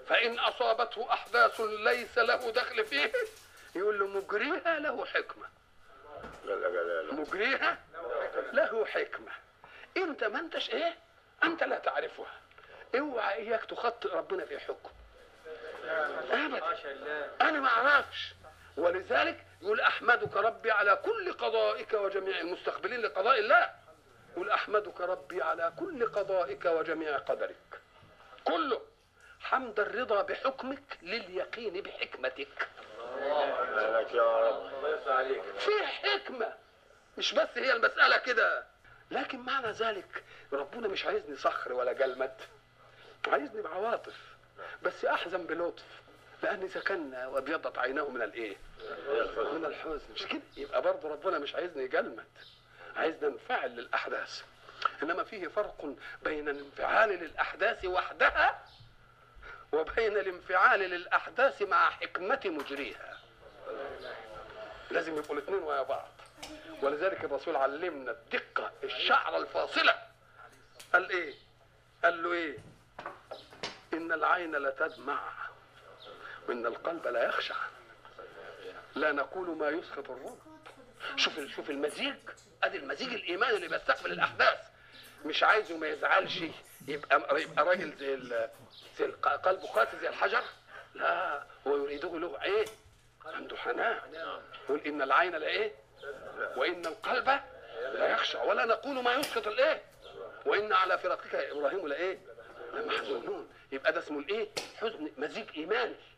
فإن أصابته أحداث ليس له دخل فيه يقول له مجريها له حكمة لا لا لا لا مجريها له حكمة انت ما انتش ايه انت لا تعرفها اوعى اياك تخطئ ربنا في حكم ابدا انا ما اعرفش ولذلك يقول احمدك ربي على كل قضائك وجميع المستقبلين لقضاء الله يقول احمدك ربي على كل قضائك وجميع قدرك كله حمد الرضا بحكمك لليقين بحكمتك لك يا رب في حكمة مش بس هي المسألة كده لكن معنى ذلك ربنا مش عايزني صخر ولا جلمد عايزني بعواطف بس أحزن بلطف لأن إذا كان وابيضت عيناه من الإيه؟ من الحزن مش كده؟ يبقى برضه ربنا مش عايزني جلمد عايزنا ننفعل للأحداث إنما فيه فرق بين الانفعال للأحداث وحدها وبين الانفعال للأحداث مع حكمة مجريها لازم يبقوا الاثنين ويا بعض ولذلك الرسول علمنا الدقة الشعرة الفاصلة قال ايه قال له ايه ان العين لتدمع وان القلب لا يخشع لا نقول ما يسخط الرب شوف شوف المزيج ادي المزيج الايمان اللي بيستقبل الاحداث مش عايزه ما يزعلش يبقى يبقى راجل زي ال- زي الق- قلبه قاسي زي الحجر لا هو يريده له ايه عنده حنان يقول ان العين لا ايه وان القلب لا يخشع ولا نقول ما يسقط الايه وان على فراقك يا ابراهيم لايه لمحزونون يبقى ده اسمه الايه حزن مزيج ايماني